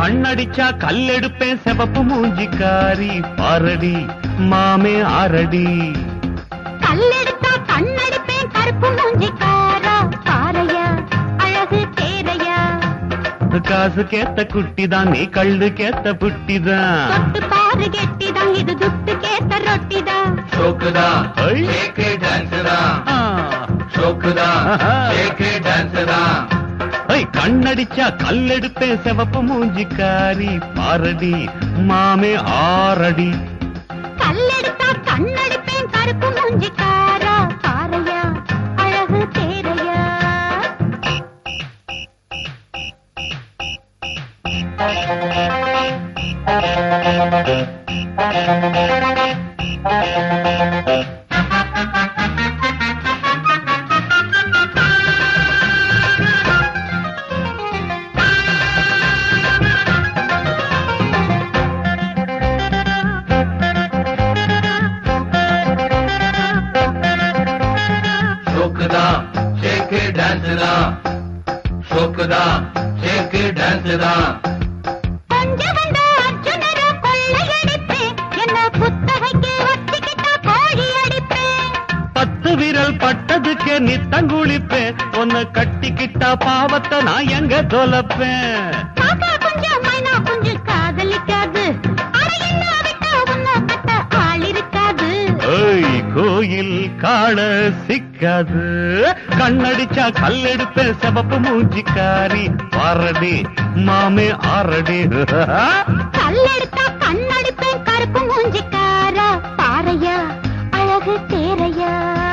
கண்ணடிச்சா கல்லெடுப்பேன் செவப்பு மூஞ்சிக்காரி பாரடி மாமே ஆரடி கல்லெடுத்தா கண்ணடிப்பேன் கருப்பு மூஞ்சிக்காரா பாறையா அழகு தேரையா காசு கேத்த குட்டிதான் நீ கள்ளு கேத்த புட்டிதான் தொட்டு பாரு கெட்டிதான் இது துட்டு கேத்த ரொட்டிதான் शोकदा ஐ. शेक डांसदा ஆ. शोकदा ஆஹா. शेक डांसदा ஐ கண்ணடிச்சா கல்லெடுப்பேன் செவப்பு மூஞ்சிக்காரி பாரடி மாமே ஆரடி கல்லெடுத்தா கண்ணடிப்பேன் கருப்பு மூஞ்சிக்காரா பாறையா அழகு தேரையா शोकदा शेक डांसदा शोकदा शेक डांसदा கொஞ்சம் வந்த அர்ஜுனரா கொள்ளையடிப்பேன் என்ன குத்தகைக்கு ஒத்திக்கிட்டா கோழி அடிப்பேன் பத்து விரல் பட்டதுக்கே நித்தங்குளிப்பேன் உன்னை கட்டிக்கிட்டா பாவத்தை நான் எங்க தொலைப்பேன் காக்கா குஞ்சு மைனா குஞ்சு காதலிக்காது அட என்ன விட்டா உன்னை கட்ட ஆள் இருக்காது ஏய் கோயில் காண சிக்காது கண்ணடிச்சா கல்லெடுப்பேன் செவப்பு மூஞ்சிக்காரி பாரடி மாமே ஆரடி கல்லெடுத்தா கண்ணடிப்பேன் கருப்பு மூஞ்சிக்காரா பாறையா அழகு தேரையா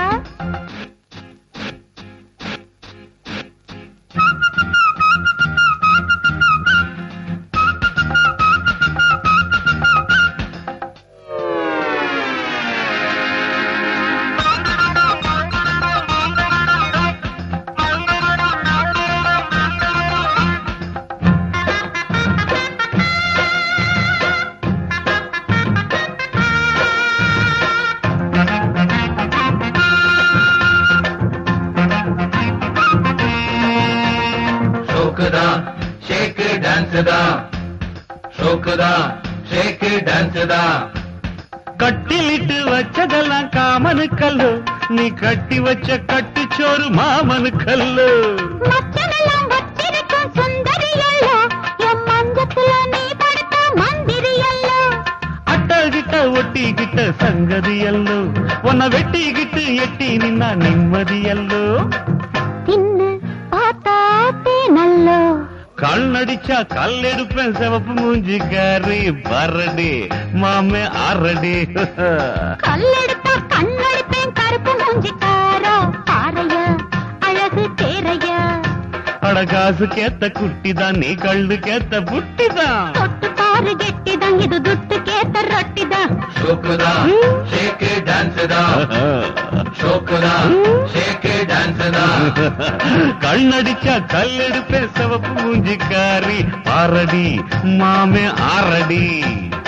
शोकदा शेक डांसदा शोकदा शेक डांसदा கட்டிலிட்டு வச்சதெல்லாம் காமனு கல்லு நீ கட்டி வச்ச கட்டுச்சோறு மாமனு கல்லு மச்சமெல்லாம் வச்சிருக்கும் சுந்தரி அல்ல என் மஞ்சத்துல நீ படுத்த மந்திரி அல்ல அட்டகிட்ட ஒட்டிக்கிட்ட சங்கதி அல்லோ உன்னை வெட்டிக்கிட்டு எட்டி நின்னா நிம்மதி அல்லோ தின்னு பார்த்தா தேனல்லோ கண்ணடிச்சா கல்லெடுப்பேன் சிவப்பு மூஞ்சிக்காரி பரடி மாமே ஆரடி கல்லெடுத்தா கண்ணடிப்பேன் கருப்பு மூஞ்சிக்காரா பாறையா அழகு தேரையா அட காசு கேத்த குட்டிதான் நீ கள்ளு கேத்த புட்டிதான் தொட்டு பாரு கெட்டிதான் இது துட்டு கேத்த ரொட்டிதான் शोकदा शेक डांसदा शोकदा शेक डांसदा கண்ணடிச்சா கல்லெடுப்பேன் சிவப்பு மூஞ்சிக்காரி ஆரடி மாமே ஆரடி